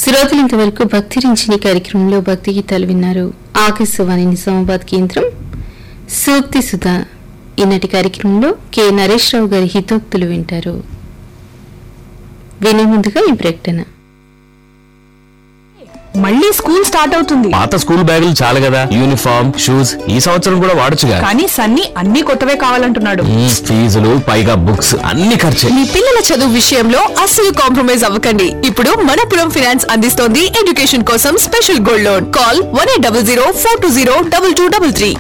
శ్రోతలు ఇంతవరకు భక్తి రించిన కార్యక్రమంలో భక్తి గీతాలు విన్నారు ఆకాశవాణి నిజామాబాద్ కేంద్రం సూక్తి సుధా ఈనాటి కార్యక్రమంలో కె నరేష్ రావు గారి హితోక్తులు వింటారు వినే ముందుగా ఈ ప్రకటన మళ్ళీ స్కూల్ స్టార్ట్ అవుతుంది పాత స్కూల్ బ్యాగులు చాలు కదా యూనిఫామ్ షూస్ ఈ సంవత్సరం కూడా వాడొచ్చుగా కానీ సన్నీ అన్ని కొత్తవే కావాలంటున్నాడు మ్మ్, ఫీజులు పైగా బుక్స్ అన్ని ఖర్చే మీ పిల్లల చదువు విషయంలో అస్సలు కాంప్రమైజ్ అవ్వకండి ఇప్పుడు మనపురం ఫినాన్స్ అందిస్తోంది ఎడ్యుకేషన్ కోసం special gold loan call one eight double zero four two zero double two double three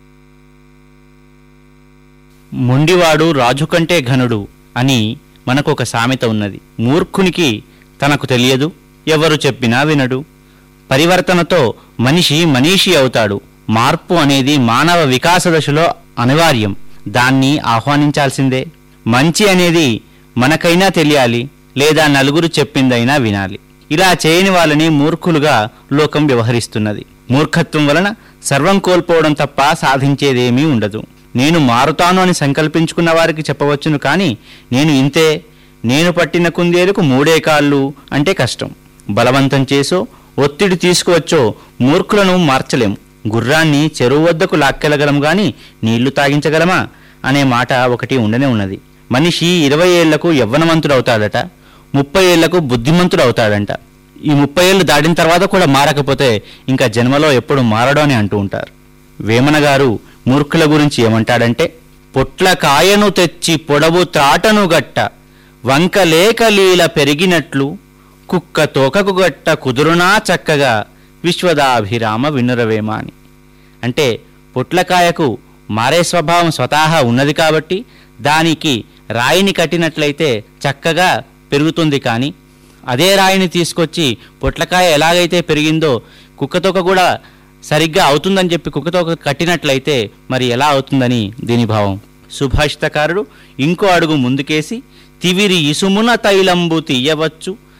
మొండివాడు రాజు కంటే ఘనుడు అని మనకొక సామెత ఉన్నది మూర్ఖునికి తనకు తెలియదు ఎవరు చెప్పినా వినడు పరివర్తనతో మనిషి మనీషి అవుతాడు మార్పు అనేది మానవ వికాస దశలో అనివార్యం దాన్ని ఆహ్వానించాల్సిందే మంచి అనేది మనకైనా తెలియాలి లేదా నలుగురు చెప్పిందైనా వినాలి ఇలా చేయని వాళ్ళని మూర్ఖులుగా లోకం వ్యవహరిస్తున్నది మూర్ఖత్వం వలన సర్వం కోల్పోవడం తప్ప సాధించేదేమీ ఉండదు నేను మారుతాను అని సంకల్పించుకున్న వారికి చెప్పవచ్చును కానీ నేను ఇంతే నేను పట్టిన కుందేలుకు మూడే కాళ్ళు అంటే కష్టం బలవంతం చేసో ఒత్తిడి తీసుకువచ్చో మూర్ఖులను మార్చలేం గుర్రాన్ని చెరువు వద్దకు లాక్కెళ్ళగలం గాని నీళ్లు తాగించగలమా అనే మాట ఒకటి ఉండనే ఉన్నది మనిషి ఇరవై ఏళ్లకు యవ్వనవంతుడవుతాడట ముప్పై ఏళ్లకు బుద్ధిమంతుడవుతాడంట ఈ ముప్పై ఏళ్ళు దాటిన తర్వాత కూడా మారకపోతే ఇంకా జన్మలో ఎప్పుడు మారడు అని అంటూ ఉంటారు వేమన గారు మూర్ఖుల గురించి ఏమంటాడంటే పొట్ల కాయను తెచ్చి పొడవు త్రాటను గట్ట వంక లేక లీల పెరిగినట్లు కుక్క తోకకు గట్ట కుదురునా చక్కగా విశ్వదాభిరామ వినురవేమ అని అంటే పొట్లకాయకు మారే స్వభావం స్వతహా ఉన్నది కాబట్టి దానికి రాయిని కట్టినట్లయితే చక్కగా పెరుగుతుంది కానీ అదే రాయిని తీసుకొచ్చి పొట్లకాయ ఎలాగైతే పెరిగిందో కుక్కతోక కూడా సరిగ్గా అవుతుందని చెప్పి కుక్కతోక కట్టినట్లయితే మరి ఎలా అవుతుందని దీని భావం సుభాషితకారుడు ఇంకో అడుగు ముందుకేసి తివిరి ఇసుమున తైలంబు తీయవచ్చు